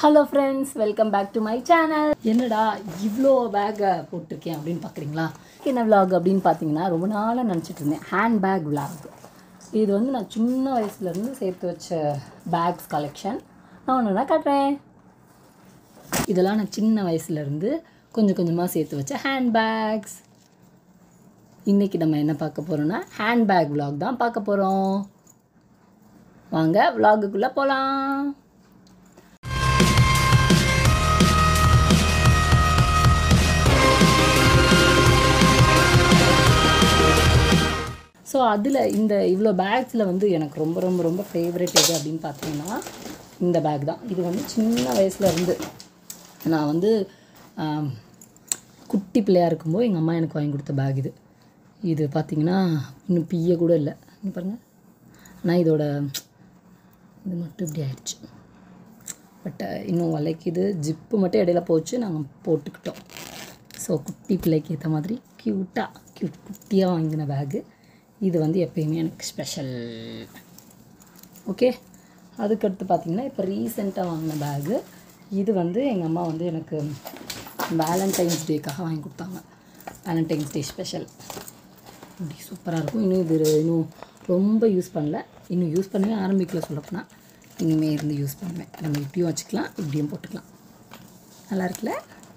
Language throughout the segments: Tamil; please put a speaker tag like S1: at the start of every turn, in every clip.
S1: Hello friends welcome back to my channel என்னடா இவ்வளோ பேக்கை போட்டிருக்கேன் அப்படின்னு பார்க்குறீங்களா என்ன விலாக் அப்படின்னு பார்த்தீங்கன்னா ரொம்ப நாளாக நினச்சிட்டு இருந்தேன் ஹேண்ட் பேக் விலாக் இது வந்து நான் சின்ன வயசுலேருந்து சேர்த்து வச்ச பேக்ஸ் கலெக்ஷன் நான் ஒன்று தான் காட்டுறேன் இதெல்லாம் நான் சின்ன வயசுலேருந்து கொஞ்சம் கொஞ்சமாக சேர்த்து வச்ச ஹேண்ட் பேக்ஸ் இன்றைக்கி நம்ம என்ன பார்க்க போகிறோம்னா ஹேண்ட் பேக் விலாக் தான் பார்க்க போகிறோம் வாங்க விலாகுக்குள்ளே போகலாம் ஸோ அதில் இந்த இவ்வளோ பேக்ஸில் வந்து எனக்கு ரொம்ப ரொம்ப ரொம்ப ஃபேவரட் எது அப்படின்னு பார்த்தீங்கன்னா இந்த பேக் தான் இது வந்து சின்ன வயசுல இருந்து நான் வந்து ஆம், குட்டி பிள்ளையாக இருக்கும்போது எங்கள் அம்மா எனக்கு வாங்கி கொடுத்த பேக் இது இது பார்த்தீங்கன்னா இன்னும் பிய கூட இல்லை இங்க பாருங்க ஆனால் இதோட இது மட்டும் இப்படி ஆயிடுச்சு பட் இன்னும் வளைக்குது ஜிப்பு மட்டும் இடையில போச்சு நாங்கள் போட்டுக்கிட்டோம் ஸோ குட்டி பிள்ளைக்கு ஏற்ற மாதிரி க்யூட்டாக க்யூட் குட்டியாக வாங்கின பேகு இது வந்து எப்பயுமே எனக்கு ஸ்பெஷல் ஓகே அதுக்கடுத்து பார்த்தீங்கன்னா இப்போ ரீசெண்டாக வாங்கின பேகு இது வந்து எங்கள் அம்மா வந்து எனக்கு வேலண்டைன்ஸ் டேக்காக வாங்கி கொடுத்தாங்க வேலண்டைன்ஸ் டே ஸ்பெஷல் இப்படி சூப்பராக இருக்கும் இன்னும் இது இன்னும் ரொம்ப யூஸ் பண்ணல இன்னும் யூஸ் பண்ணவே ஆரம்பிக்கல சொல்லப்போனால் இனிமேல் இருந்து யூஸ் பண்ணுவேன் நம்ம இப்படியும் வச்சுக்கலாம் இப்படியும் போட்டுக்கலாம் நல்லா இருக்குல்ல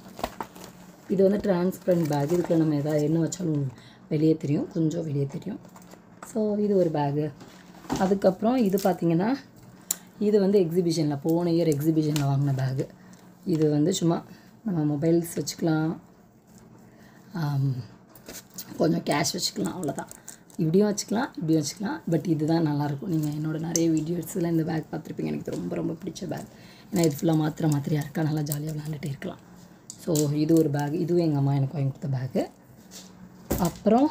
S1: இது வந்து டிரான்ஸ்பரண்ட் பேக் இதுக்குள்ள நம்ம எதாவது என்ன வச்சாலும் வெளியே தெரியும் கொஞ்சம் வெளியே தெரியும் ஸோ இது ஒரு பேகு அதுக்கப்புறம் இது பார்த்திங்கன்னா இது வந்து எக்ஸிபிஷனில் போன இயர் எக்ஸிபிஷனில் வாங்கின பேகு இது வந்து சும்மா நம்ம மொபைல்ஸ் வச்சுக்கலாம் ஆம், கொஞ்சம் கேஷ் வச்சுக்கலாம் அவ்வளோதான் இப்படியும் வச்சுக்கலாம் இப்படியும் வச்சுக்கலாம் பட் இதுதான் நல்லாயிருக்கும் நீங்கள் என்னோட நிறைய வீடியோஸில் இந்த பேக் பார்த்துருப்பீங்க எனக்கு இது ரொம்ப ரொம்ப பிடிச்ச பேக் ஏன்னா இது ஃபுல்லாக மாத்திரை மாத்திரையாக இருக்கா நல்லா ஜாலியாக விளாண்டுட்டே இருக்கலாம் ஸோ இது ஒரு பேக் இதுவும் எங்கள் அம்மா எனக்கு வாங்கி கொடுத்த பேகு அப்புறம்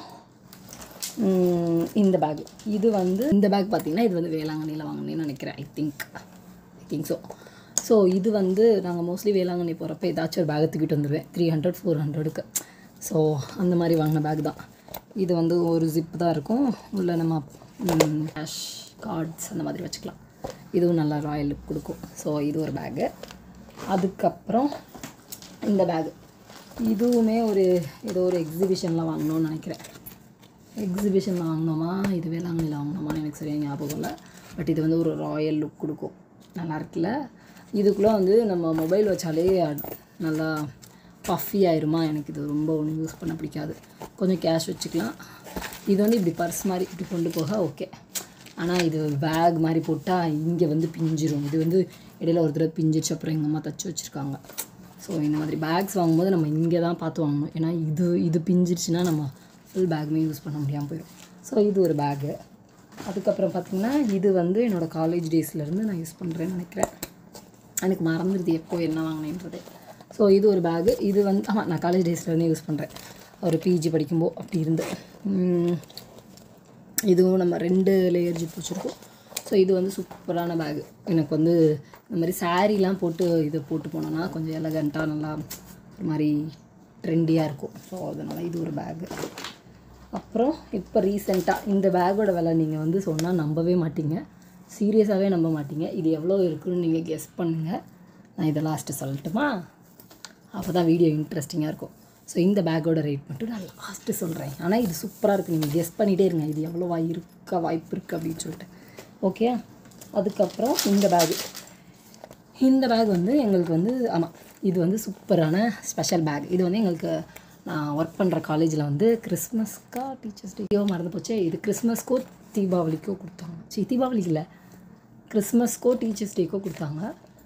S1: ம், இந்த பேக் இது வந்து இந்த பேக் பார்த்தீங்கன்னா இது வந்து வேளாங்கண்ணியில் வாங்கினேன்னு நினைக்கிறேன் I think I think so so இது வந்து நாங்கள் மோஸ்ட்லி வேளாங்கண்ணி போகிறப்ப ஏதாச்சும் ஒரு பேக்கை தூக்கிட்டு வந்துடுவேன் த்ரீ ஹண்ட்ரட் ஃபோர் ஹண்ட்ரடுக்கு ஸோ அந்த மாதிரி வாங்கின பேக் தான் இது வந்து ஒரு ஜிப் தான் இருக்கும் உள்ள நம்ம கேஷ் கார்ட்ஸ் அந்த மாதிரி வச்சுக்கலாம் இதுவும் நல்லா ராயல் லுக் கொடுக்கும் ஸோ இது ஒரு பேக்கு அதுக்கப்புறம் இந்த பேகு இதுவுமே ஒரு ஏதோ ஒரு எக்ஸிபிஷனில் வாங்கினோன்னு நினைக்கிறேன் எக்ஸிபிஷனில் வாங்கினோமா இது வேளாங்கண்ணியில் வாங்கினோமான்னு எனக்கு சரியாக ஞாபகம் இல்லை பட் இது வந்து ஒரு ராயல் லுக் கொடுக்கும் நல்லா இருக்குல்ல இதுக்குள்ளே வந்து நம்ம மொபைல் வச்சாலே அட்- நல்லா பஃபி ஆயிருமா எனக்கு இது ரொம்ப ஒன்றும் யூஸ் பண்ண பிடிக்காது கொஞ்சம் கேஷ் வச்சுக்கலாம் இது வந்து இப்படி பர்ஸ் மாதிரி இப்படி கொண்டு போக ஓகே ஆனால் இது பேக் மாதிரி போட்டால் இங்கே வந்து பிஞ்சிரும் இது வந்து இடையில ஒரு தடவை பிஞ்சிருச்சு அப்புறம் எங்கள் அம்மா தச்சு வச்சுருக்காங்க ஸோ இந்த மாதிரி பேக்ஸ் வாங்கும்போது நம்ம இங்கே தான் பார்த்து வாங்கணும் ஏன்னா இது இது பிஞ்சிருச்சுன்னா நம்ம ஃபுல் பேக்குமே யூஸ் பண்ண முடியாமல் போயிடும் ஸோ இது ஒரு பேகு அதுக்கப்புறம் பார்த்திங்கன்னா இது வந்து என்னோடய காலேஜ் டேஸ்லேருந்து நான் யூஸ் பண்ணுறேன்னு நினைக்கிறேன் எனக்கு மறந்துடுது எப்போ என்ன வாங்கினேன்றது ஸோ இது ஒரு பேகு இது வந்து ஆமாம் நான் காலேஜ் டேஸ்லேருந்து யூஸ் பண்ணுறேன் ஒரு பிஜி படிக்கும்போது அப்படி இருந்து உம், இதுவும் நம்ம ரெண்டு லேயர் ஜிப் வச்சுருக்கோம் ஸோ இது வந்து சூப்பரான பேகு எனக்கு வந்து இந்த மாதிரி சாரீலாம் போட்டு இதை போட்டு போனோன்னா கொஞ்சம் எலகண்ட்டாக நல்லா ஒரு மாதிரி ட்ரெண்டியாக இருக்கும் ஸோ அதனால் இது ஒரு பேகு அப்புறம் இப்போ ரீசெண்டாக இந்த பேக்கோட விலை நீங்கள் வந்து சொன்னால் நம்பவே மாட்டீங்க சீரியஸாகவே நம்ப மாட்டீங்க இது எவ்வளோ இருக்குன்னு நீங்கள் கெஸ் பண்ணுங்கள் நான் இதை லாஸ்ட்டு சொல்லட்டுமா அப்போ தான் வீடியோ இன்ட்ரெஸ்டிங்காக இருக்கும் ஸோ இந்த பேக்கோட ரேட் மட்டும் நான் லாஸ்ட்டு சொல்கிறேன் ஆனால் இது சூப்பராக இருக்குது நீங்கள் கெஸ் பண்ணிகிட்டே இருங்க இது எவ்வளோவா இருக்க வாய்ப்பு இருக்குது அப்படின்னு சொல்லிட்டு ஓகே அதுக்கப்புறம் இந்த பேகு இந்த பேக் வந்து எங்களுக்கு வந்து ஆமாம் இது வந்து சூப்பரான ஸ்பெஷல் பேக் இது வந்து எங்களுக்கு நான் ஒர்க் பண்ணுற காலேஜில் வந்து கிறிஸ்மஸ்க்கா டீச்சர்ஸ் டேக்கோ மறந்து போச்சே இது கிறிஸ்மஸ்க்கோ தீபாவளிக்கோ கொடுத்தாங்க சி தீபாவளிக்கு இல்லை கிறிஸ்மஸ்க்கோ டீச்சர்ஸ் டேக்கோ கொடுத்தாங்க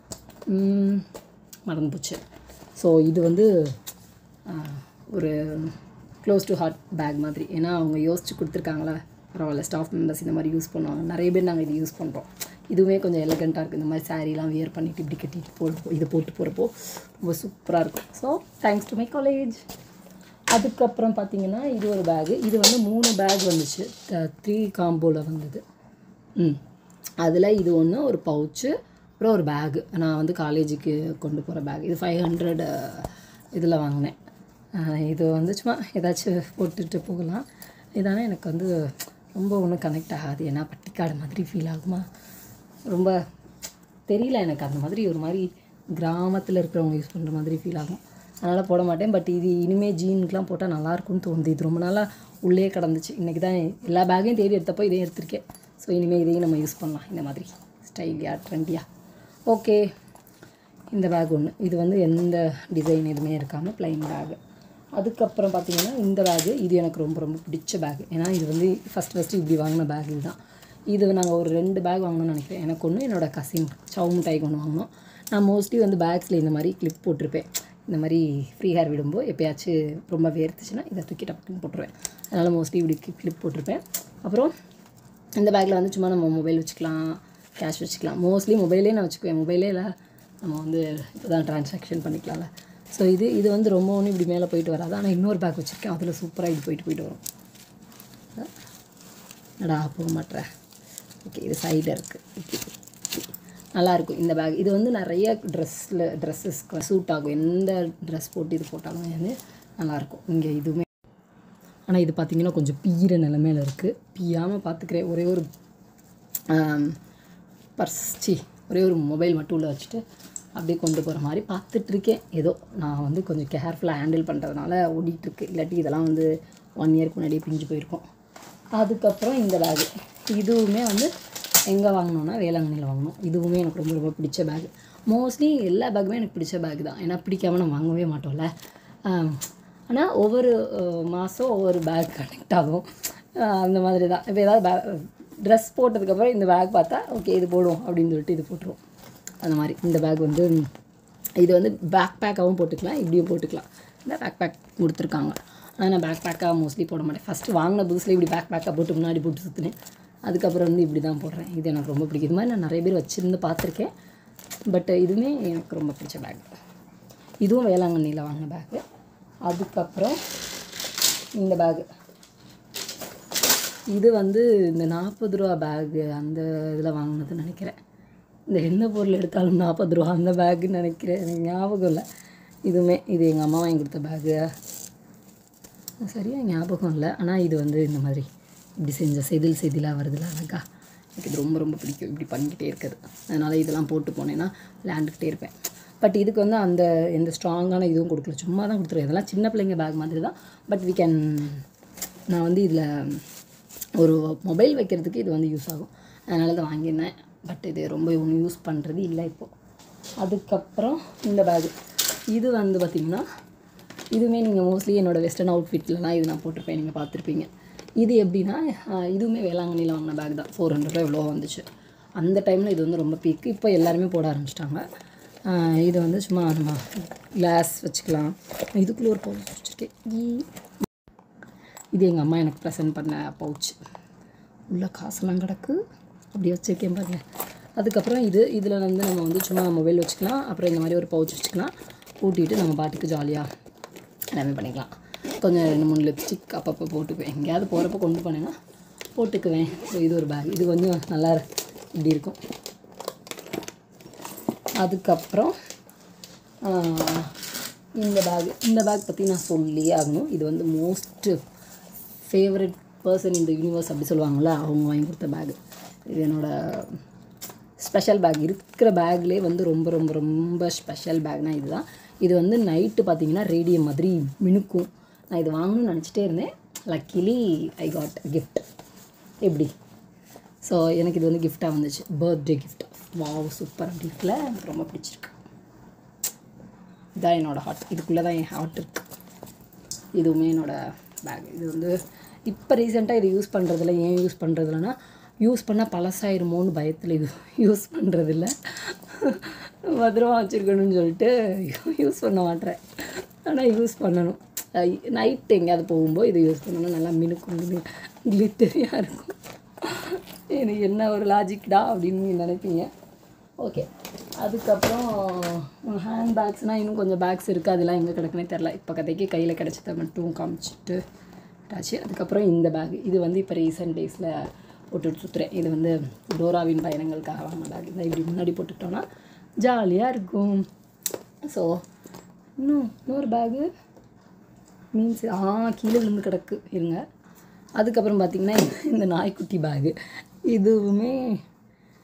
S1: ம், மறந்து போச்சு ஸோ இது வந்து ஆ, ஒரு க்ளோஸ் டு ஹார்ட் பேக் மாதிரி ஏன்னா அவங்க யோசிச்சு கொடுத்துருக்காங்களே பரவாயில்ல ஸ்டாஃப் மெம்பர்ஸ் இந்த மாதிரி யூஸ் பண்ணுவாங்க நிறைய பேர் நாங்கள் இது யூஸ் பண்ணுறோம் இதுவுமே கொஞ்சம் எலகண்ட்டாக இருக்குது இந்த மாதிரி சாரீலாம் வியர் பண்ணிட்டு இப்படி கட்டிட்டு போட்டு இதை போட்டு போகிறப்போ ரொம்ப சூப்பராக இருக்கும் so thanks to my college அதுக்கப்புறம் பார்த்தீங்கன்னா இது ஒரு பேகு இது வந்து மூணு பேக் வந்துச்சு த்ரீ காம்போவில் வந்தது ம் அதில் இது ஒன்று ஒரு பவுச்சு அப்புறம் ஒரு பேகு நான் வந்து காலேஜுக்கு கொண்டு போகிற பேக் இது ஃபைவ் ஹண்ட்ரட் இதில் வாங்கினேன் அஹ் இது வந்து சும்மா ஏதாச்சும் போட்டுட்டு போகலாம் இதானே எனக்கு வந்து ரொம்ப ஒன்றும் கனெக்ட் ஆகாது ஏன்னா பட்டிக்காடு மாதிரி ஃபீல் ஆகுமா ரொம்ப தெரியல எனக்கு அந்த மாதிரி ஒரு மாதிரி கிராமத்தில் இருக்கிறவங்க யூஸ் பண்ணுற மாதிரி ஃபீல் ஆகும் அதனால் போட மாட்டேன் பட் இது இனிமேல் ஜீனுக்குலாம் போட்டால் நல்லா இருக்கும்னு தோணுது இது ரொம்ப நாளாக உள்ளே கிடந்துச்சு இன்றைக்கி தான் எல்லா பேக்கையும் தேடி எடுத்தப்போ இதையும் எடுத்திருக்கேன் ஸோ இனிமேல் இதையும் நம்ம யூஸ் பண்ணலாம் இந்த மாதிரி ஸ்டைலியாக ட்ரெண்டியாக ஓகே இந்த பேக் ஒன்று இது வந்து எந்த டிசைன் எதுவுமே இருக்காமல் ப்ளைன் பேகு அதுக்கப்புறம் பார்த்தீங்கன்னா இந்த பேகு இது எனக்கு ரொம்ப ரொம்ப பிடிச்ச பேக் ஏன்னா இது வந்து ஃபஸ்ட் ஃபஸ்ட்டு இப்படி வாங்கின பேக் இதுதான் இது நாங்கள் ஒரு ரெண்டு பேக் வாங்கணும்னு நினைக்கிறேன் எனக்கு ஒன்று என்னோடய கசின் சவு மிட்டாய்க்கு ஒன்று வாங்கினோம் நான் மோஸ்ட்லி வந்து பேக்ஸில் இந்த மாதிரி கிளிப் போட்டிருப்பேன் இந்த மாதிரி ஃப்ரீ ஹேர் விடும்போது எப்பயாச்சும் ரொம்ப வேர்த்துச்சுன்னா இதை தூக்கி டப்புன்னு போட்டுருவேன் அதனால் மோஸ்ட்லி இப்படி கிளிப் போட்டிருப்பேன் அப்புறம் இந்த பேக்கில் வந்து சும்மா நம்ம மொபைல் வச்சுக்கலாம் கேஷ் வச்சுக்கலாம் மோஸ்ட்லி மொபைலே நான் வச்சுக்குவேன் மொபைலே இல்லை நம்ம வந்து இப்போ தான் ட்ரான்சாக்ஷன் பண்ணிக்கலாம்ல ஸோ இது இது வந்து ரொம்ப ஒன்றும் இப்படி மேலே போயிட்டு வராது ஆனால் இன்னொரு பேக் வச்சுருக்கேன் அதில் சூப்பராக இது போயிட்டு போயிட்டு வரும் நடா போக மாட்டேற ஓகே இது சைடில் இருக்குது நல்லாயிருக்கும் இந்த பேக் இது வந்து நிறைய ட்ரெஸ்ஸில் ட்ரெஸ்ஸஸ்க்கு சூட் ஆகும் எந்த ட்ரெஸ் போட்டு இது போட்டாலும் வந்து நல்லாயிருக்கும் இங்கே இதுவுமே ஆனால் இது பார்த்தீங்கன்னா கொஞ்சம் பீற நிலமையில இருக்குது பீயாமல் பார்த்துக்கிறேன் ஒரே ஒரு பர்ஸ் சி ஒரே ஒரு மொபைல் மட்டும் உள்ள வச்சுட்டு அப்படியே கொண்டு போகிற மாதிரி பார்த்துட்ருக்கேன் ஏதோ நான் வந்து கொஞ்சம் கேர்ஃபுல்லாக ஹேண்டில் பண்ணுறதுனால ஓடிட்டுருக்கு இல்லாட்டி இதெல்லாம் வந்து ஒன் இயர்க்கு முன்னாடியே பிஞ்சு போயிருக்கோம் அதுக்கப்புறம் இந்த பேகு இதுவுமே வந்து எங்கே வாங்கினோன்னா வேளாங்கண்ணியில் வாங்கினோம் இதுவுமே எனக்கு ரொம்ப ரொம்ப பிடிச்ச பேக் மோஸ்ட்லி எல்லா பேக்குமே எனக்கு பிடிச்ச பேக் தான் ஏன்னா பிடிக்காம நம்ம வாங்கவே மாட்டோம்ல ஆனால் ஒவ்வொரு மாதம் ஒவ்வொரு பேக் கனெக்ட் ஆகும் ஆஹ் அந்த மாதிரி தான் இப்போ ஏதாவது பே ட்ரெஸ் போட்டதுக்கப்புறம் இந்த பேக் பார்த்தா ஓகே இது போடுவோம் அப்படின்னு சொல்லிட்டு இது போட்டுருவோம் அந்த மாதிரி இந்த பேக் வந்து இது வந்து பேக் பேக்காகவும் போட்டுக்கலாம் இப்படியும் போட்டுக்கலாம் இந்த பேக் பேக் கொடுத்துருக்காங்க ஆனால் நான் பேக் பேக்காக மோஸ்ட்லி போட மாட்டேன் ஃபஸ்ட்டு வாங்கின புதுசில் இப்படி பேக் பேக்காக போட்டு முன்னாடி போட்டு சுற்றினேன் அதுக்கப்புறம் வந்து இப்படி தான் போடுறேன் இது எனக்கு ரொம்ப பிடிக்கும் இது மாதிரி நான் நிறைய பேர் வச்சுருந்து பார்த்துருக்கேன் பட் இதுவுமே எனக்கு ரொம்ப பிடிச்ச பேக் இதுவும் வேளாங்கண்ணியில் வாங்கின பேக்கு அதுக்கப்புறம் இந்த பேகு இது வந்து இந்த நாற்பது ரூபா பேகு அந்த இதில் வாங்கினதுன்னு நினைக்கிறேன் இந்த எந்த பொருள் எடுத்தாலும் நாற்பது ரூபா அந்த பேக்குன்னு நினைக்கிறேன் எனக்கு ஞாபகம் இல்லை இதுவுமே இது எங்கள் அம்மா வாங்கி கொடுத்த பேகு சரியாக ஞாபகம் இல்லை ஆனால் இது வந்து இந்த மாதிரி இப்படி செஞ்ச செதில் செதிலாக வருதுல அழகா எனக்கு இது ரொம்ப ரொம்ப பிடிக்கும் இப்படி பண்ணிக்கிட்டே இருக்குது அதனால் இதெல்லாம் போட்டு போனேன்னா விளையாண்டுக்கிட்டே இருப்பேன் பட் இதுக்கு வந்து அந்த எந்த ஸ்ட்ராங்கான இதுவும் கொடுக்கல சும்மா தான் கொடுத்துருவேன் இதெல்லாம் சின்ன பிள்ளைங்க பேக் மாதிரி தான் பட் வி கேன் நான் வந்து இதில் ஒரு மொபைல் வைக்கிறதுக்கு இது வந்து யூஸ் ஆகும் அதனால தான் வாங்கியிருந்தேன் பட் இது ரொம்ப ஒன்றும் யூஸ் பண்ணுறது இல்லை இப்போது அதுக்கப்புறம் இந்த பேகு இது வந்து பார்த்திங்கன்னா இதுவுமே நீங்கள் மோஸ்ட்லி என்னோடய வெஸ்டர்ன் அவுட்ஃபிட்லலாம் இது நான் போட்டிருப்பேன் நீங்கள் பார்த்துருப்பீங்க இது எப்படின்னா ஆஹ் இதுவுமே வேளாங்கண்ணியில் வாங்கின பேக் தான் ஃபோர் ஹண்ட்ரட் எவ்வளோ வந்துச்சு அந்த டைமில் இது வந்து ரொம்ப பீக்கு இப்போ எல்லாருமே போட ஆரம்பிச்சிட்டாங்க இது வந்து சும்மா நம்ம கிளாஸ் வச்சுக்கலாம் இதுக்குள்ளே ஒரு பவுச் வச்சுருக்கேன் ஈ. இது எங்கள் அம்மா எனக்கு ப்ரெசென்ட் பண்ண பவுச் உள்ள காசெல்லாம் கிடக்கு அப்படி வச்சுருக்கேன் பாருங்க அதுக்கப்புறம் இது இதில் வந்து நம்ம வந்து சும்மா மொபைல் வச்சுக்கலாம் அப்புறம் இந்த மாதிரி ஒரு பவுச் வச்சுக்கலாம் கூட்டிகிட்டு நம்ம பாட்டுக்கு ஜாலியாக எல்லாமே பண்ணிக்கலாம் கொஞ்சம் ரெண்டு மூணு லிப்ஸ்டிக் அப்பப்போ போட்டுக்குவேன் எங்கேயாவது போகிறப்ப கொண்டு போனேன்னா போட்டுக்குவேன் ஸோ இது ஒரு பேக் இது கொஞ்சம் நல்லா இப்படி இருக்கும் அதுக்கப்புறம் ஆஹ், இந்த பேக் இந்த பேக் பற்றி நான் சொல்லியே ஆகணும் இது வந்து மோஸ்ட் ஃபேவரட் பர்சன் இந்த யூனிவர்ஸ் அப்படி சொல்லுவாங்கள்ல அவங்க வாங்கி கொடுத்த பேக் இது என்னோட ஸ்பெஷல் பேக் இருக்கிற பேக்லேயே வந்து ரொம்ப ரொம்ப ரொம்ப ஸ்பெஷல் பேக்னா இதுதான் இது வந்து நைட்டு பார்த்தீங்கன்னா ரேடியம் மாதிரி மினுக்கும் நான் இது வாங்கணும்னு நினச்சிட்டே இருந்தேன் லக்கிலி ஐ காட் கிஃப்ட் எப்படி ஸோ எனக்கு இது வந்து கிஃப்டாக வந்துச்சு பர்த்டே கிஃப்ட் வாவ் சூப்பர் கிஃப்டில் எனக்கு ரொம்ப பிடிச்சிருக்கு இதான் என்னோடய ஹார்ட் இதுக்குள்ளே தான் என் ஹார்ட் இருக்குது இதுவுமே என்னோடய பேக் இது வந்து இப்போ ரீசெண்டாக இது யூஸ் பண்ணுறதில்ல ஏன் யூஸ் பண்ணுறதில்லனா யூஸ் பண்ணால் பழசாயிருமோன்னு பயத்தில் இது யூஸ் பண்ணுறதில்ல பத்திரமா வச்சுருக்கணும்னு சொல்லிட்டு யூஸ் பண்ண மாட்டேறேன் ஆனால் யூஸ் பண்ணணும் நைட் எங்கேயாவது போகும்போது இது யூஸ் பண்ணணும் நல்லா மினுக்கும் கிளிட்டரியாக இருக்கும் எனக்கு என்ன ஒரு லாஜிக்டா அப்படின்னு நீங்க நினைப்பீங்க ஓகே அதுக்கப்புறம் ஹேண்ட் பேக்ஸ்னால் இன்னும் கொஞ்சம் பேக்ஸ் இருக்குது அதெல்லாம் எங்கே கிடக்குனே தெரில இப்போ கதைக்கு கையில் கிடச்சதை மட்டும் காமிச்சிட்டு ஆச்சு அதுக்கப்புறம் இந்த பேக் இது வந்து இப்போ ரீசெண்ட் டேஸில் போட்டுட்டு சுற்றுறேன் இது வந்து டோராவின் பயணங்களுக்காக வாங்கின பேக் இந்த இப்படி முன்னாடி போட்டுக்கிட்டோன்னா ஜாலியாக இருக்கும் ஸோ இன்னும் இன்னொரு பேகு மீன்ஸ் ஆ கீழே விழுந்து கிடக்கு இருங்க அதுக்கப்புறம் பார்த்தீங்கன்னா இந்த நாய்க்குட்டி பேகு இதுவுமே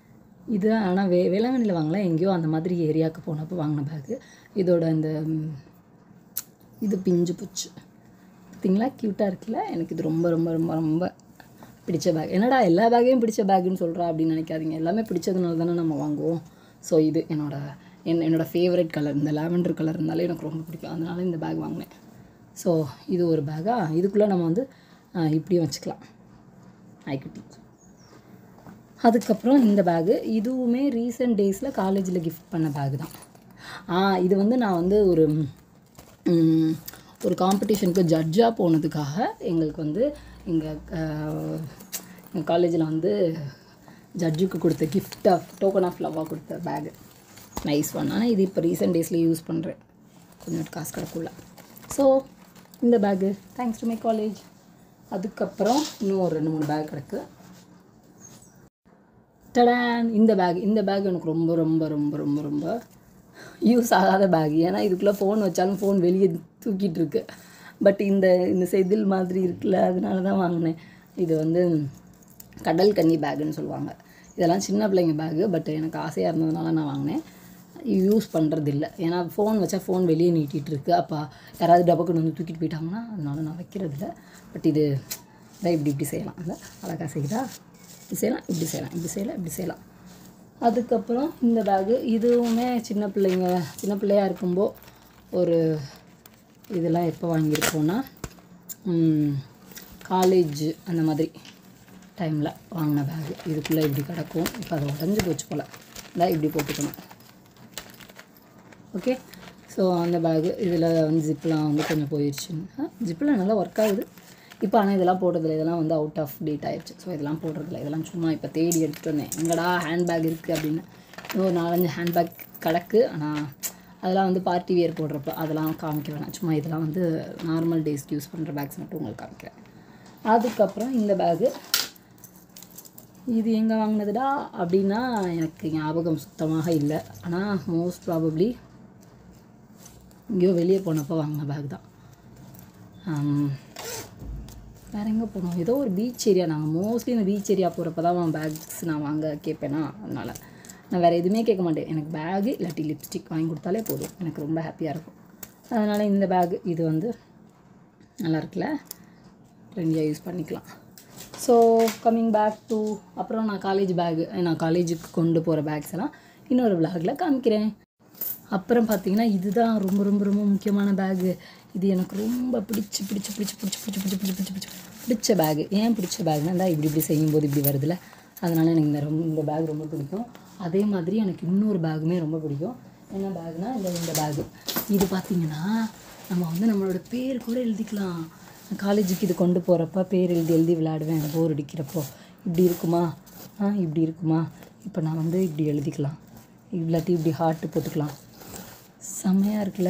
S1: இது ஆனால் வே வேளாங்கண்ணியில் வாங்கல எங்கேயோ அந்த மாதிரி ஏரியாவுக்கு போனப்போ வாங்கின பேக்கு இதோட இந்த ம், இது பிஞ்சு போச்சு பார்த்தீங்களா க்யூட்டாக இருக்குல்ல எனக்கு இது ரொம்ப ரொம்ப ரொம்ப ரொம்ப பிடிச்ச பேக் என்னடா எல்லா பேக்கையும் பிடிச்ச பேக்குன்னு சொல்கிறா அப்படின்னு நினைக்காதீங்க எல்லாமே பிடிச்சதுனால தானே நம்ம வாங்குவோம் ஸோ இது என்னோட என் என்னோடய ஃபேவரட் கலர் இந்த லாவெண்டர் கலர் இருந்தாலே எனக்கு ரொம்ப பிடிக்கும் அதனால இந்த பேக் வாங்கினேன் ஸோ இது ஒரு பேக்கா இதுக்குள்ளே நம்ம வந்து ஆ, இப்படியும் வச்சுக்கலாம் ஐக்குட்டி அதுக்கப்புறம் இந்த பேகு இதுவுமே ரீசெண்ட் டேஸில் காலேஜில் கிஃப்ட் பண்ண பேக் தான் ஆ இது வந்து நான் வந்து ஒரு ம், ஒரு காம்படிஷனுக்கு ஜட்ஜாக போனதுக்காக எங்களுக்கு வந்து எங்கள் எங்கள் காலேஜில் வந்து ஜட்ஜுக்கு கொடுத்த gift ஆஃப் டோக்கன் ஆஃப் லவ்வாக கொடுத்த பேகு நைஸ் ஒன் ஆனால் இது இப்போ ரீசெண்ட் டேஸில் யூஸ் பண்ணுறேன் கொஞ்சம் காசு கிடக்குள்ள ஸோ இந்த bag thanks to my college அதுக்கப்புறம் இன்னும் ஒரு ரெண்டு மூணு பேக் கிடக்கு டடான் இந்த பேக் இந்த பேக் எனக்கு ரொம்ப ரொம்ப ரொம்ப ரொம்ப ரொம்ப யூஸ் ஆகாத பேக் ஏன்னா இதுக்குள்ளே ஃபோன் வச்சாலும் ஃபோன் வெளியே தூக்கிட்டு இருக்கு பட் இந்த இந்த செதில் மாதிரி இருக்குல்ல அதனால தான் வாங்கினேன் இது வந்து கடல் கன்னி பேக்குன்னு சொல்லுவாங்க இதெல்லாம் சின்ன பிள்ளைங்க பேக்கு பட் எனக்கு ஆசையாக இருந்ததுனால நான் வாங்கினேன் யூஸ் பண்ணுறது இல்லை ஏன்னா ஃபோன் வச்சா ஃபோன் வெளியே நீட்டிகிட்டு இருக்கு அப்போ யாராவது டபக்குன்னு வந்து தூக்கிட்டு போயிட்டாங்கன்னா அதனால நான் வைக்கிறது இல்லை பட் இது இதான் இப்படி இப்படி செய்யலாம் இல்லை அழகாக செய்யுதா இப்படி செய்யலாம் இப்படி செய்யலாம் இப்படி செய்யலாம் இப்படி செய்யலாம் அதுக்கப்புறம் இந்த பேகு இதுவுமே சின்ன பிள்ளைங்க சின்ன பிள்ளையா இருக்கும்போ ஒரு இதெல்லாம் எப்போ வாங்கியிருக்கோன்னா காலேஜ் அந்த மாதிரி டைமில் வாங்கின பேகு இதுக்குள்ளே இப்படி கிடக்கும் இப்போ அதை உடஞ்சி போச்சு போல் இதான் இப்படி போட்டுக்கணும் ஓகே ஸோ அந்த பேகு இதில் வந்து ஜிப்லாம் வந்து கொஞ்சம் போயிடுச்சுன்னு ஜிப்பில் நல்லா ஒர்க் ஆகுது இப்போ ஆனால் இதெல்லாம் போடுறதில்ல இதெல்லாம் வந்து அவுட் ஆஃப் டேட் ஆயிடுச்சு ஸோ இதெல்லாம் போடுறதில்ல இதெல்லாம் சும்மா இப்போ தேடி எடுத்துகிட்டு வந்தேன் எங்கடா ஹேண்ட்பேக் இருக்குது அப்படின்னு இன்னும் ஒரு நாலஞ்சு ஹேண்ட்பேக் கிடக்கு ஆனால் அதெல்லாம் வந்து பார்ட்டி வியர் போடுறப்ப அதெல்லாம் காமிக்க வேணாம் சும்மா இதெல்லாம் வந்து நார்மல் டேஸ்க்கு யூஸ் பண்ணுற பேக்ஸ் மட்டும் உங்களுக்கு காமிக்கிறேன் அதுக்கப்புறம் இந்த பேகு இது எங்கே வாங்கினதுடா அப்படின்னா எனக்கு ஞாபகம் சுத்தமாக இல்லை ஆனால் மோஸ்ட் ப்ராபப்ளி எங்கேயோ வெளியே போனப்போ வாங்கின பேக் தான் ஆம், வேற எங்கே போனோம் ஏதோ ஒரு பீச் ஏரியா நாங்கள் மோஸ்ட்லி இந்த பீச் ஏரியா போகிறப்ப தான் பேக்ஸ் நான் வாங்க கேட்பேனா அதனால் நான் வேறு எதுவுமே கேட்க மாட்டேன் எனக்கு பேகு இல்லாட்டி லிப்ஸ்டிக் வாங்கி கொடுத்தாலே போதும் எனக்கு ரொம்ப ஹாப்பியாக இருக்கும் அதனால் இந்த பேகு இது வந்து நல்லா இருக்குல்ல ட்ரெண்டியாக யூஸ் பண்ணிக்கலாம் ஸோ கம்மிங் பேக் டு அப்புறம் நான் காலேஜ் பேகு நான் காலேஜுக்கு கொண்டு போகிற பேக்ஸ் எல்லாம் இன்னொரு விலாகில் காமிக்கிறேன் அப்புறம் பார்த்தீங்கன்னா இதுதான் ரொம்ப ரொம்ப ரொம்ப முக்கியமான பேகு இது எனக்கு ரொம்ப பிடிச்சி பிடிச்சி பிடிச்சி பிடிச்சி பிடிச்சி பிடிச்சி பிடிச்சி பிடிச்சி பிடிச்சி பிடிச்ச பேகு ஏன் பிடிச்ச பேக்னா இந்த இப்படி இப்படி செய்யும்போது இப்படி வருதுல்ல அதனால் எனக்கு இந்த ரொம்ப இந்த பேக் ரொம்ப பிடிக்கும் அதே மாதிரி எனக்கு இன்னொரு பேகுமே ரொம்ப பிடிக்கும் என்ன பேக்னா இந்த இந்த பேகு இது பார்த்தீங்கன்னா நம்ம வந்து நம்மளோட பேர் கூட எழுதிக்கலாம் காலேஜுக்கு இது கொண்டு போகிறப்ப பேர் எழுதி எழுதி விளையாடுவேன் போர் அடிக்கிறப்போ இப்படி இருக்குமா ஆ இப்படி இருக்குமா இப்போ நான் வந்து இப்படி எழுதிக்கலாம் இல்லாட்டி இப்படி ஹார்ட்டு போட்டுக்கலாம் செம்மையாக இருக்குல்ல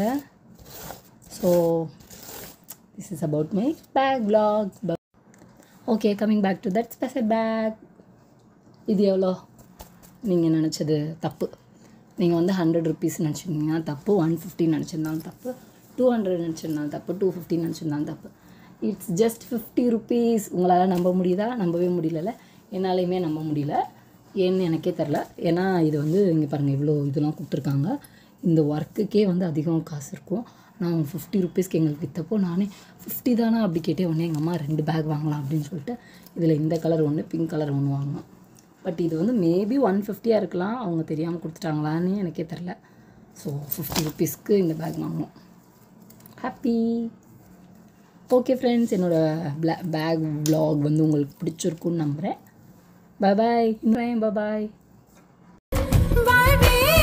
S1: so this is about my bag vlog okay coming back to that special bag இது எவ்வளோ நீங்கள் நினச்சது தப்பு நீங்கள் வந்து ஹண்ட்ரட் ருபீஸ் நினச்சிருந்தீங்கன்னா தப்பு ஒன் ஃபிஃப்டி நினச்சிருந்தாலும் தப்பு டூ ஹண்ட்ரட் நினச்சிருந்தாலும் தப்பு டூ ஃபிஃப்டி நினச்சிருந்தாலும் தப்பு இட்ஸ் ஜஸ்ட் ஃபிஃப்டி ருபீஸ் உங்களால் நம்ப முடியுதா நம்பவே முடியலல்ல என்னாலையுமே நம்ப முடியல ஏன்னு எனக்கே தெரில ஏன்னா இது வந்து இங்கே பாருங்கள் இவ்வளோ இதெல்லாம் கொடுத்துருக்காங்க இந்த ஒர்க்குக்கே வந்து அதிகம் காசு இருக்கும் நான் ஃபிஃப்டி ருபீஸ்க்கு எங்களுக்கு விற்றப்போ நானே ஃபிஃப்டி தானா அப்படி கேட்டே உடனே எங்கள் அம்மா ரெண்டு பேக் வாங்கலாம் அப்படின்னு சொல்லிட்டு இதில் இந்த கலர் ஒன்று பிங்க் கலர் ஒன்று வாங்கினோம் பட் இது வந்து மேபி ஒன் ஃபிஃப்டியாக இருக்கலாம் அவங்க தெரியாமல் கொடுத்துட்டாங்களான்னு எனக்கே தெரில ஸோ ஃபிஃப்டி ருபீஸ்க்கு இந்த பேக் வாங்கினோம் ஹாப்பி ஓகே ஃப்ரெண்ட்ஸ் என்னோடய ப்ளா பேக் vlog வந்து உங்களுக்கு பிடிச்சிருக்குன்னு நம்புகிறேன் பாய் பாய் இன்னும் பாய்
S2: வாழ்வே